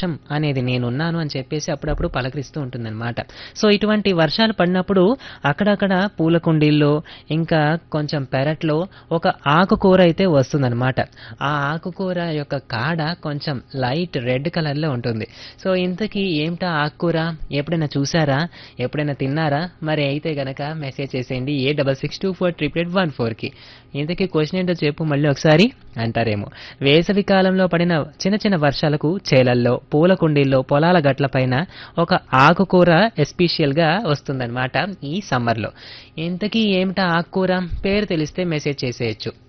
వర్షం అనేది నేనున్నాను అని చెప్పేసి అప్పుడప్పుడు పలకరిస్తూ ఉంటుందన్నమాట సో ఇటువంటి వర్షాలు పడినప్పుడు అక్కడక్కడ పూల కుండీల్లో ఇంకా కొంచెం పెరట్లో ఒక ఆకుకూర అయితే వస్తుందన్నమాట ఆ ఆకుకూర యొక్క కాడ కొంచెం లైట్ రెడ్ కలర్లో ఉంటుంది సో ఇంతకీ ఏమిటా ఆకుకూర ఎప్పుడైనా చూసారా ఎప్పుడైనా తిన్నారా మరి అయితే గనక మెసేజ్ చేసేయండి A double six two four triple eight one ఫోర్కి ఇంతకీ క్వశ్చన్ ఏంటో చెప్పు మళ్ళీ ఒకసారి అంటారేమో వేసవి కాలంలో పడిన చిన్న చిన్న వర్షాలకు చేలల్లో పూల కుండీల్లో పొలాల గట్లపైన ఒక ఆకుకూర ఎస్పెషియల్గా వస్తుందన్నమాట ఈ సమ్మర్లో ఇంతకీ ఏమిటా ఆకుకూర పేరు తెలిస్తే మెసేజ్ చేసేయచ్చు